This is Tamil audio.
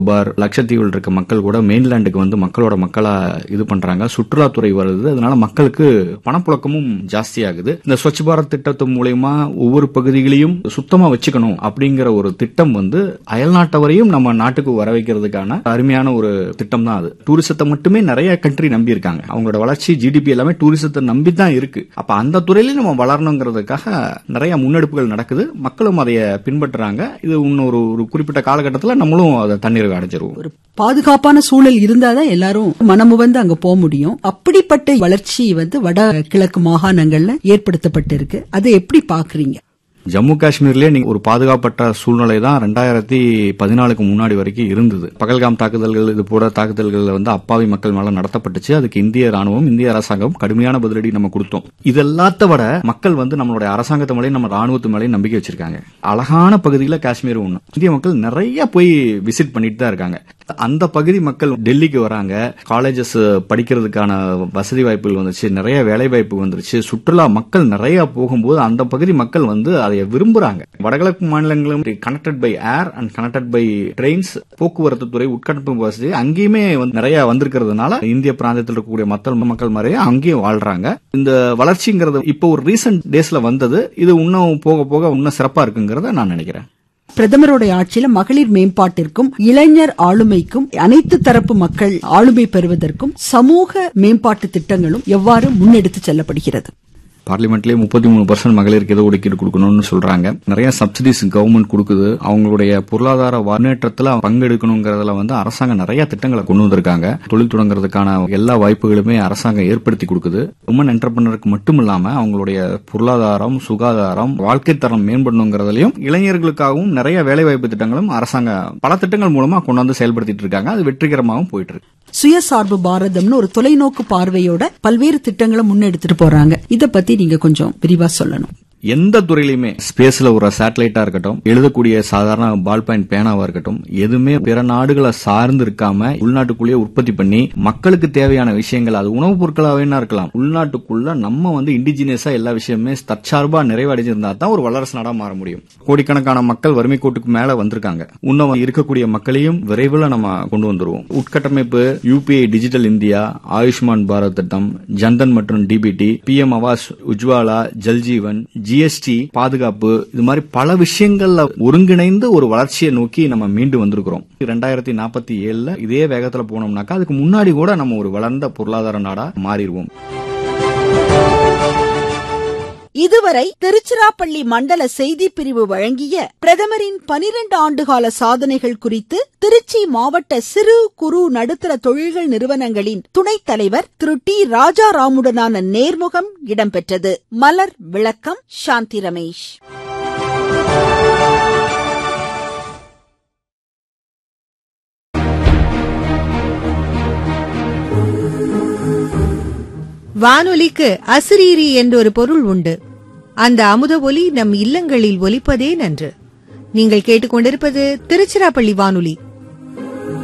பார் லட்சத்தீவில் இருக்க மக்கள் கூட மெயின்லேண்டுக்கு வந்து மக்களோட மக்களா இது பண்றாங்க சுற்றுலாத்துறை வருது அதனால மக்களுக்கு பணப்புழக்கமும் ஜாஸ்தியாகுது இந்த ஸ்வச் பாரத் திட்டத்து மூலயமா ஒவ்வொரு பகுதிகளையும் சுத்தமா வச்சுக்கணும் அப்படிங்கிற ஒரு திட்டம் வந்து அயல்நாட்டவரையும் நம்ம நாட்டுக்கு வர வைக்கிறதுக்கான அருமையான ஒரு திட்டம் தான் அது டூரிசத்தை மட்டுமே நிறைய கண்ட்ரி நம்பி இருக்காங்க அவங்களோட வளர்ச்சி ஜிடிபி எல்லாமே டூரிசத்தை நம்பி தான் இருக்கு அப்ப அந்த துறையில நம்ம வளரணுங்கிறதுக்காக நிறைய முன்னெடுப்புகள் நடக்குது மக்களும் அதை பின்பற்றுறாங்க இது இன்னொரு ஒரு குறிப்பிட்ட காலகட்டத்தில் நம்மளும் அதை தண்ணீர் அடைஞ்சிருவோம் ஒரு பாதுகாப்பான சூழல் இருந்தாதான் எல்லாரும் மனமு வந்து அங்க போக முடியும் அப்படிப்பட்ட வளர்ச்சி வந்து வட கிழக்கு மாகாணங்கள்ல ஏற்படுத்தப்பட்டிருக்கு அதை எப்படி பாக்குறீங்க ஜம்மு காஷ்மீர்லயே நீங்க ஒரு பாதுகாப்பற்ற சூழ்நிலை தான் ரெண்டாயிரத்தி பதினாலுக்கு முன்னாடி வரைக்கும் இருந்தது பகல்காம் தாக்குதல்கள் இது போல தாக்குதல்கள் வந்து அப்பாவி மக்கள் மேல நடத்தப்பட்டுச்சு அதுக்கு இந்திய ராணுவம் இந்திய அரசாங்கம் கடுமையான பதிலடி நம்ம கொடுத்தோம் இது எல்லாத்த விட மக்கள் வந்து நம்மளுடைய அரசாங்கத்து மேலேயும் நம்ம ராணுவத்து மேலேயும் நம்பிக்கை வச்சிருக்காங்க அழகான பகுதியில காஷ்மீர் ஒண்ணு இந்திய மக்கள் நிறைய போய் விசிட் பண்ணிட்டு தான் இருக்காங்க அந்த பகுதி மக்கள் டெல்லிக்கு வராங்க காலேஜஸ் படிக்கிறதுக்கான வசதி வாய்ப்புகள் வந்துச்சு நிறைய வேலை வாய்ப்பு வந்துருச்சு சுற்றுலா மக்கள் நிறைய போகும்போது அந்த பகுதி மக்கள் வந்து அதை விரும்புறாங்க வடகிழக்கு மாநிலங்களும் connected by air and connected by trains போக்குவரத்து துறை உட்கட்டமைப்பு வசதி அங்கேயுமே வந்து நிறைய வந்திருக்கிறதுனால இந்திய பிராந்தியத்தில் இருக்கக்கூடிய மக்கள் மக்கள் மாதிரியே அங்கேயும் வாழ்றாங்க இந்த வளர்ச்சிங்கிறது இப்போ ஒரு ரீசெண்ட் டேஸ்ல வந்தது இது இன்னும் போக போக இன்னும் சிறப்பா இருக்குங்கிறத நான் நினைக்கிறேன் பிரதமருடைய ஆட்சியில மகளிர் மேம்பாட்டிற்கும் இளைஞர் ஆளுமைக்கும் அனைத்து தரப்பு மக்கள் ஆளுமை பெறுவதற்கும் சமூக மேம்பாட்டு திட்டங்களும் எவ்வாறு முன்னெடுத்து செல்லப்படுகிறது பார்லிமெண்ட்லயே முப்பத்தி மூணு பர்சன்ட் மகளிருக்கு ஏதோ ஒதுக்கீடு கொடுக்கணும்னு சொல்றாங்க நிறைய சப்சிடிஸ் கவர்மெண்ட் கொடுக்குது அவங்களுடைய பொருளாதார முன்னேற்றத்துல பங்கெடுக்கணுங்கிறதுல வந்து அரசாங்கம் நிறைய திட்டங்களை கொண்டு வந்திருக்காங்க தொழில் தொடங்குறதுக்கான எல்லா வாய்ப்புகளுமே அரசாங்கம் ஏற்படுத்தி கொடுக்குது உமன் என்டர்பிரினருக்கு மட்டும் இல்லாம அவங்களுடைய பொருளாதாரம் சுகாதாரம் வாழ்க்கை தரம் மேம்படணுங்கிறதுலயும் இளைஞர்களுக்காகவும் நிறைய வேலைவாய்ப்பு திட்டங்களும் அரசாங்கம் பல திட்டங்கள் மூலமா கொண்டு வந்து செயல்படுத்திட்டு இருக்காங்க அது வெற்றிகரமாகவும் போயிட்டு இருக்கு சுயசார்பு பாரதம்னு ஒரு தொலைநோக்கு பார்வையோட பல்வேறு திட்டங்களை முன்னெடுத்துட்டு போறாங்க இத பத்தி நீங்க கொஞ்சம் விரிவா சொல்லணும் எந்த துறையிலுமே ஸ்பேஸ்ல ஒரு சேட்டலைட்டா இருக்கட்டும் எழுதக்கூடிய சாதாரண பால் பாயிண்ட் பேனாவா இருக்கட்டும் எதுவுமே பிற நாடுகளை சார்ந்து இருக்காம உள்நாட்டுக்குள்ளேயே உற்பத்தி பண்ணி மக்களுக்கு தேவையான விஷயங்கள் அது உணவுப் பொருட்களாவே இருக்கலாம் உள்நாட்டுக்குள்ள நம்ம வந்து இண்டிஜினியஸா எல்லா விஷயமே தற்சார்பா நிறைவடைஞ்சிருந்தா தான் ஒரு வல்லரசு நாடா மாற முடியும் கோடிக்கணக்கான மக்கள் வறுமை கோட்டுக்கு மேல வந்திருக்காங்க இன்னும் இருக்கக்கூடிய மக்களையும் விரைவில் நம்ம கொண்டு வந்துருவோம் உட்கட்டமைப்பு UPI digital India Ayushman Bharat திட்டம் ஜன்தன் மற்றும் DBT PM Awas Ujjwala Jal Jeevan GST பாதுகாப்பு இது மாதிரி பல விஷயங்கள்ல ஒருங்கிணைந்து ஒரு வளர்ச்சியை நோக்கி நம்ம மீண்டு வந்திருக்கிறோம் ரெண்டாயிரத்தி நாற்பத்தி ஏழுல இதே வேகத்துல போனோம்னாக்கா அதுக்கு முன்னாடி கூட நம்ம ஒரு வளர்ந்த பொருளாதார நாடா மாறிடுவோம் இதுவரை திருச்சிராப்பள்ளி மண்டல செய்தி பிரிவு வழங்கிய பிரதமரின் பனிரெண்டு ஆண்டுகால சாதனைகள் குறித்து திருச்சி மாவட்ட சிறு குறு நடுத்தர தொழில்கள் நிறுவனங்களின் துணைத் தலைவர் திரு டி ராஜாராமுடனான நேர்முகம் இடம்பெற்றது மலர் விளக்கம் சாந்தி ரமேஷ் வானொலிக்கு அசிரீரி என்றொரு பொருள் உண்டு அந்த அமுத ஒலி நம் இல்லங்களில் ஒலிப்பதே நன்று நீங்கள் கேட்டுக்கொண்டிருப்பது திருச்சிராப்பள்ளி வானொலி